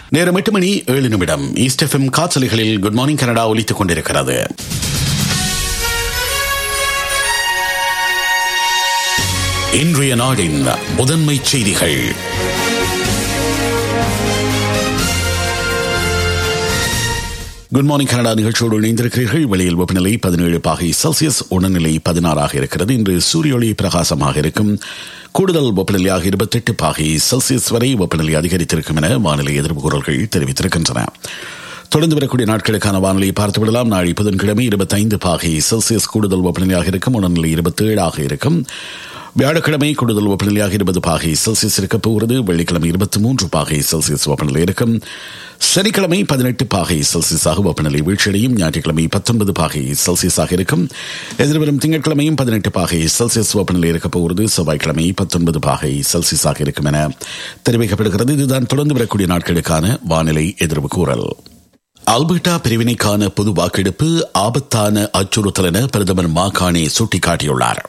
நேரம் எட்டு மணி ஏழு நிமிடம் ஈஸ்ட் எஃப்எம் காற்றலைகளில் குட் மார்னிங் கனடா ஒலித்துக் கொண்டிருக்கிறது இன்றைய நாடின் முதன்மை செய்திகள் குட் மார்னிங் கனடா நிகழ்ச்சியோடு இணைந்திருக்கிறீர்கள் வெளியில் வெப்பநிலை பதினேழு பாகை செல்சியஸ் உணர்நிலை பதினாறாக இருக்கிறது இன்று சூரிய ஒளி பிரகாசமாக இருக்கும் கூடுதல் வெப்பநிலையாக இருபத்தெட்டு பாகை செல்சியஸ் வரை வெப்பநிலை அதிகரித்திருக்கும் என வானிலை எதிர்ப்பு குரல்கள் தெரிவித்திருக்கின்றன தொடர்ந்து வரக்கூடிய நாட்களுக்கான வானிலையை பார்த்து விடலாம் நாளை புதன்கிழமை இருபத்தைந்து பாகை செல்சியஸ் கூடுதல் வெப்பநிலையாக இருக்கும் உணர்நிலை இருபத்தி ஏழாக இருக்கும் வியாழக்கிழமை கூடுதல் வெப்பநிலையாக இருபது பாகை செல்சியஸ் இருக்க போகிறது வெள்ளிக்கிழமை இருபத்தி மூன்று பாகை செல்சியஸ் வெப்பநிலை இருக்கும் சனிக்கிழமை பதினெட்டு பாகை செல்சியஸாக வெப்பநிலை வீழ்ச்சியடையும் ஞாயிற்றுக்கிழமை பத்தொன்பது பாகை செல்சியஸாக இருக்கும் எதிர்வரும் திங்கட்கிழமையும் பதினெட்டு பாகை செல்சியஸ் வெப்பநிலை இருக்க போகிறது செவ்வாய்க்கிழமை பத்தொன்பது பாகை செல்சியஸாக இருக்கும் என தெரிவிக்கப்படுகிறது இதுதான் தொடர்ந்து வரக்கூடிய நாட்களுக்கான வானிலை எதிர்வு கூறல் அல்பர்டா பிரிவினைக்கான பொது வாக்கெடுப்பு ஆபத்தான அச்சுறுத்தல் என பிரதமர் மாகாணி சுட்டிக்காட்டியுள்ளார்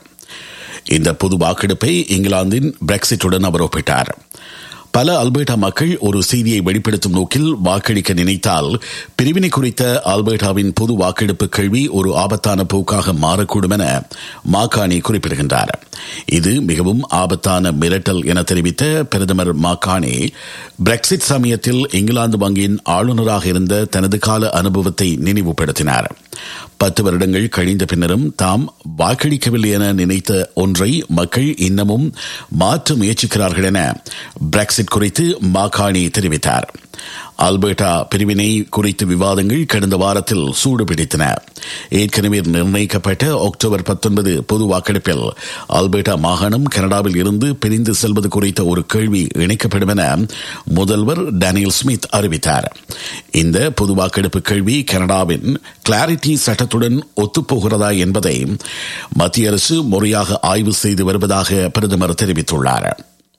இந்த பொது வாக்கெடுப்பை இங்கிலாந்தின் பிரெக்சிட்டுடன் அவர் ஒப்பிட்டார் பல அல்பர்டா மக்கள் ஒரு செய்தியை வெளிப்படுத்தும் நோக்கில் வாக்களிக்க நினைத்தால் பிரிவினை குறித்த அல்பர்டாவின் பொது வாக்கெடுப்பு கேள்வி ஒரு ஆபத்தான போக்காக மாறக்கூடும் என மாகாணி குறிப்பிடுகின்றார் இது மிகவும் ஆபத்தான மிரட்டல் என தெரிவித்த பிரதமர் மாகாணி பிரெக்சிட் சமயத்தில் இங்கிலாந்து வங்கியின் ஆளுநராக இருந்த தனது கால அனுபவத்தை நினைவுபடுத்தினார் பத்து வருடங்கள் கழிந்த பின்னரும் தாம் வாக்களிக்கவில்லை என நினைத்த ஒன்றை மக்கள் இன்னமும் மாற்ற முயற்சிக்கிறார்கள் என பிரெக்சிட் குறித்து மாகாணி தெரிவித்தார் அல்பர்டா பிரிவினை குறித்த விவாதங்கள் கடந்த வாரத்தில் சூடு பிடித்தன ஏற்கனவே நிர்ணயிக்கப்பட்ட அக்டோபர் பத்தொன்பது பொது வாக்கெடுப்பில் அல்பர்டா மாகாணம் கனடாவில் இருந்து பிரிந்து செல்வது குறித்த ஒரு கேள்வி இணைக்கப்படும் என முதல்வர் டேனியல் ஸ்மித் அறிவித்தார் இந்த பொது வாக்கெடுப்பு கேள்வி கனடாவின் கிளாரிட்டி சட்டத்துடன் ஒத்துப்போகிறதா என்பதை மத்திய அரசு முறையாக ஆய்வு செய்து வருவதாக பிரதமர் தெரிவித்துள்ளார்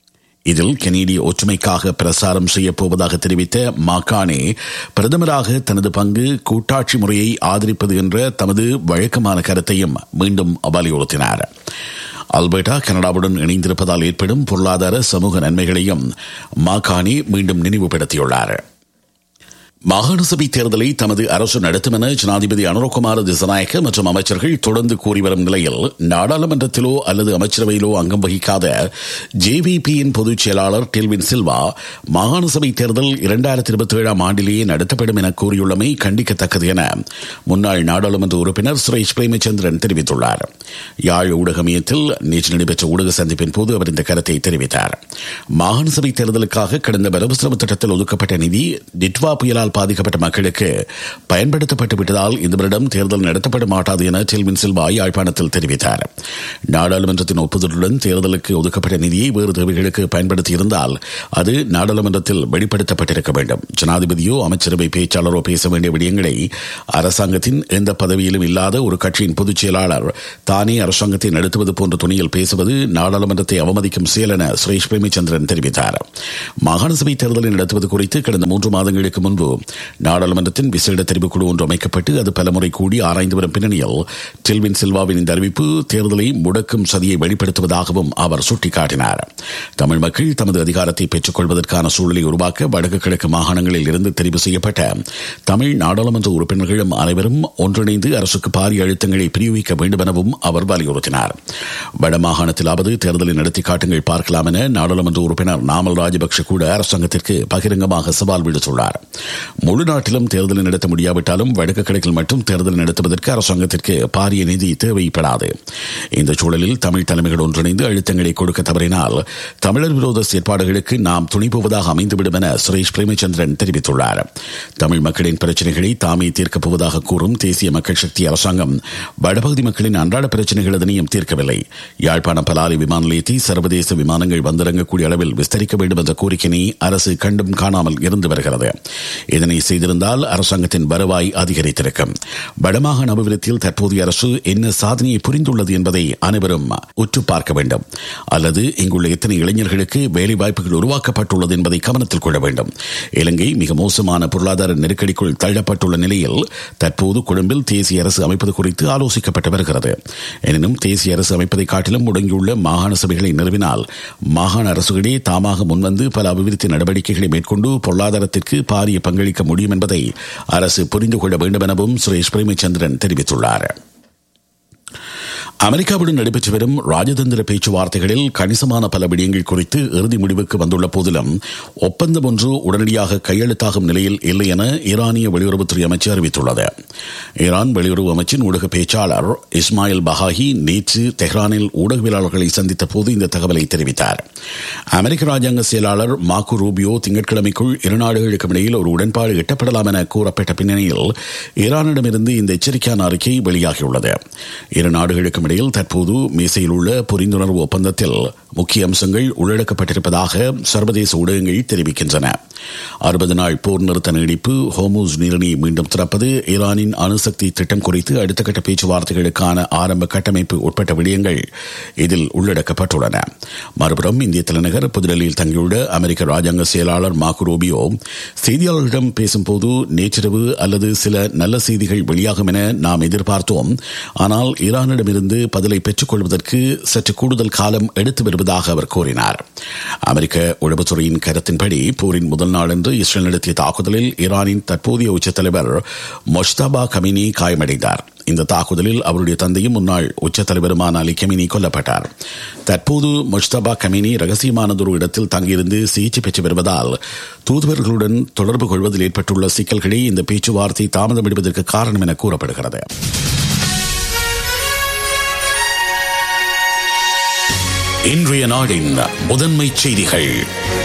இதில் கனேடிய ஒற்றுமைக்காக பிரசாரம் செய்யப்போவதாக தெரிவித்த மாக்கானே பிரதமராக தனது பங்கு கூட்டாட்சி முறையை ஆதரிப்பது என்ற தமது வழக்கமான கருத்தையும் மீண்டும் வலியுறுத்தினார் அல்பர்டா கனடாவுடன் இணைந்திருப்பதால் ஏற்படும் பொருளாதார சமூக நன்மைகளையும் மாகாணி மீண்டும் நினைவுபடுத்தியுள்ளார் மாகாண சபை தேர்தலை தமது அரசு நடத்தும் என ஜனாதிபதி அனுரகுமார திசநாயக்க மற்றும் அமைச்சர்கள் தொடர்ந்து கூறி வரும் நிலையில் நாடாளுமன்றத்திலோ அல்லது அமைச்சரவையிலோ அங்கம் வகிக்காத ஜேவிபியின் பொதுச் செயலாளர் டெல்வின் சில்வா மாகாண சபை தேர்தல் இரண்டாயிரத்தி இருபத்தி ஏழாம் ஆண்டிலேயே நடத்தப்படும் என கூறியுள்ளமை கண்டிக்கத்தக்கது என முன்னாள் நாடாளுமன்ற உறுப்பினர் சுரேஷ் பிரேமச்சந்திரன் தெரிவித்துள்ளார் யாழ் ஊடக மையத்தில் நேற்று நடைபெற்ற ஊடக சந்திப்பின் போது அவர் இந்த கருத்தை தெரிவித்தார் மாகாண சபை தேர்தலுக்காக கடந்த வரவு செலவு திட்டத்தில் ஒதுக்கப்பட்ட நிதி டிட்வா புயலால் புயலால் பாதிக்கப்பட்ட மக்களுக்கு பயன்படுத்தப்பட்டு விட்டதால் இந்த வருடம் தேர்தல் நடத்தப்பட மாட்டாது என டெல்வின் சில்வா யாழ்ப்பாணத்தில் தெரிவித்தார் நாடாளுமன்றத்தின் ஒப்புதலுடன் தேர்தலுக்கு ஒதுக்கப்பட்ட நிதியை வேறு தேவைகளுக்கு பயன்படுத்தியிருந்தால் அது நாடாளுமன்றத்தில் வெளிப்படுத்தப்பட்டிருக்க வேண்டும் ஜனாதிபதியோ அமைச்சரவை பேச்சாளரோ பேச வேண்டிய விடயங்களை அரசாங்கத்தின் எந்த பதவியிலும் இல்லாத ஒரு கட்சியின் பொதுச் செயலாளர் தானே அரசாங்கத்தை நடத்துவது போன்ற துணியில் பேசுவது நாடாளுமன்றத்தை அவமதிக்கும் செயல் என சுரேஷ் பிரேமச்சந்திரன் தெரிவித்தார் மாகாண சபை தேர்தலை நடத்துவது குறித்து கடந்த மூன்று மாதங்களுக்கு முன்பு நாடாளுமன்றத்தின் விசேட தெரிவுக்குழு ஒன்று அமைக்கப்பட்டு அது பலமுறை கூடி ஆராய்ந்து வரும் பின்னணியில் டெல்வின் சில்வாவின் இந்த அறிவிப்பு தேர்தலை முடக்கும் சதியை வெளிப்படுத்துவதாகவும் அவர் சுட்டிக்காட்டினார் தமிழ் மக்கள் தமது அதிகாரத்தை பெற்றுக் கொள்வதற்கான சூழலை உருவாக்க வடக்கு கிழக்கு மாகாணங்களில் இருந்து தெரிவு செய்யப்பட்ட தமிழ் நாடாளுமன்ற உறுப்பினர்களும் அனைவரும் ஒன்றிணைந்து அரசுக்கு பாரிய அழுத்தங்களை பிரயோகிக்க வேண்டும் எனவும் அவர் வலியுறுத்தினார் வடமாகாணத்திலாவது தேர்தலை நடத்தி காட்டுங்கள் பார்க்கலாம் என நாடாளுமன்ற உறுப்பினர் நாமல் ராஜபக்ஷ கூட அரசாங்கத்திற்கு பகிரங்கமாக சவால் விடுத்துள்ளார் முழு நாட்டிலும் தேர்தலை நடத்த முடியாவிட்டாலும் வடக்கு கிழக்கில் மட்டும் தேர்தல் நடத்துவதற்கு அரசாங்கத்திற்கு பாரிய நிதி தேவைப்படாது இந்த சூழலில் தமிழ் தலைமைகள் ஒன்றிணைந்து அழுத்தங்களை கொடுக்க தவறினால் தமிழர் விரோத செயற்பாடுகளுக்கு நாம் துணிப்புவதாக அமைந்துவிடும் என சுரேஷ் பிரேமச்சந்திரன் தெரிவித்துள்ளார் தமிழ் மக்களின் பிரச்சனைகளை தாமே தீர்க்கப் போவதாக கூறும் தேசிய மக்கள் சக்தி அரசாங்கம் வடபகுதி மக்களின் அன்றாட பிரச்சனைகள் எதனையும் தீர்க்கவில்லை யாழ்ப்பாணம் பலாலி விமான நிலையத்தை சர்வதேச விமானங்கள் வந்திறங்கக்கூடிய அளவில் விஸ்தரிக்க வேண்டும் என்ற கோரிக்கையை அரசு கண்டும் காணாமல் இருந்து வருகிறது இதனை செய்திருந்தால் அரசாங்கத்தின் வருவாய் அதிகரித்திருக்கும் வடமாகாண அபிவிருத்தியில் தற்போதைய அரசு என்ன சாதனையை புரிந்துள்ளது என்பதை அனைவரும் உற்று பார்க்க வேண்டும் அல்லது இங்குள்ள எத்தனை இளைஞர்களுக்கு வேலை வாய்ப்புகள் உருவாக்கப்பட்டுள்ளது என்பதை கவனத்தில் கொள்ள வேண்டும் இலங்கை மிக மோசமான பொருளாதார நெருக்கடிக்குள் தள்ளப்பட்டுள்ள நிலையில் தற்போது கொழும்பில் தேசிய அரசு அமைப்பது குறித்து ஆலோசிக்கப்பட்டு வருகிறது எனினும் தேசிய அரசு அமைப்பதை காட்டிலும் முடங்கியுள்ள மாகாண சபைகளை நிறுவினால் மாகாண அரசுகளே தாமாக முன்வந்து பல அபிவிருத்தி நடவடிக்கைகளை மேற்கொண்டு பொருளாதாரத்திற்கு பாரிய பங்களிக்க முடியும் என்பதை அரசு புரிந்து கொள்ள வேண்டும் எனவும் சுரேஷ் பிரேமச்சந்திரன் தெரிவித்துள்ளார் அமெரிக்காவுடன் நடைபெற்று வரும் ராஜதந்திர பேச்சுவார்த்தைகளில் கணிசமான பல விடயங்கள் குறித்து இறுதி முடிவுக்கு வந்துள்ள போதிலும் ஒப்பந்தம் ஒன்று உடனடியாக கையெழுத்தாகும் நிலையில் இல்லை என ஈரானிய வெளியுறவுத்துறை அமைச்சு அறிவித்துள்ளது ஈரான் வெளியுறவு அமைச்சின் ஊடக பேச்சாளர் இஸ்மாயில் பஹாஹி நேற்று தெஹ்ரானில் ஊடகவியலாளர்களை சந்தித்த போது இந்த தகவலை தெரிவித்தார் அமெரிக்க ராஜாங்க செயலாளர் மாக்கு ரூபியோ திங்கட்கிழமைக்குள் இரு நாடுகளுக்கும் இடையில் ஒரு உடன்பாடு எட்டப்படலாம் என கூறப்பட்ட பின்னணியில் ஈரானிடமிருந்து இந்த எச்சரிக்கையான அறிக்கை வெளியாகியுள்ளது இரு நாடுகளுக்கும் இடையில் தற்போது மேசையில் உள்ள புரிந்துணர்வு ஒப்பந்தத்தில் முக்கிய அம்சங்கள் உள்ளடக்கப்பட்டிருப்பதாக சர்வதேச ஊடகங்கள் தெரிவிக்கின்றன அறுபது நாள் போர் நிறுத்த நீடிப்பு ஹோமூஸ் நீரிணையை மீண்டும் திறப்பது ஈரானின் அணுசக்தி திட்டம் குறித்து அடுத்த கட்ட பேச்சுவார்த்தைகளுக்கான ஆரம்ப கட்டமைப்பு உட்பட்ட விடயங்கள் இதில் உள்ளடக்கப்பட்டுள்ளன மறுபுறம் இந்திய தலைநகர் புதுடெல்லியில் தங்கியுள்ள அமெரிக்க ராஜாங்க செயலாளர் மாக்கு ரூபியோ செய்தியாளர்களிடம் பேசும்போது நேற்றிரவு அல்லது சில நல்ல செய்திகள் வெளியாகும் என நாம் எதிர்பார்த்தோம் ஆனால் ஈரானிடமிருந்து பதிலை பெற்றுக் கொள்வதற்கு சற்று கூடுதல் காலம் எடுத்து வருவதாக அவர் கூறினார் அமெரிக்க உளவுத்துறையின் கருத்தின்படி போரின் முதல் நாளன்று இஸ்ரேல் நடத்திய தாக்குதலில் ஈரானின் தற்போதைய உச்சத் தலைவர் மொஷ்தாபா கமினி காயமடைந்தார் இந்த தாக்குதலில் அவருடைய தந்தையும் முன்னாள் உச்ச தலைவருமான அலி கமினி கொல்லப்பட்டார் தற்போது முஷ்தபா கமினி ரகசியமானதொரு இடத்தில் தங்கியிருந்து சிகிச்சை பெற்று வருவதால் தூதுவர்களுடன் தொடர்பு கொள்வதில் ஏற்பட்டுள்ள சிக்கல்களே இந்த பேச்சுவார்த்தை தாமதமிடுவதற்கு காரணம் என கூறப்படுகிறது இன்றைய நாடின் முதன்மை செய்திகள்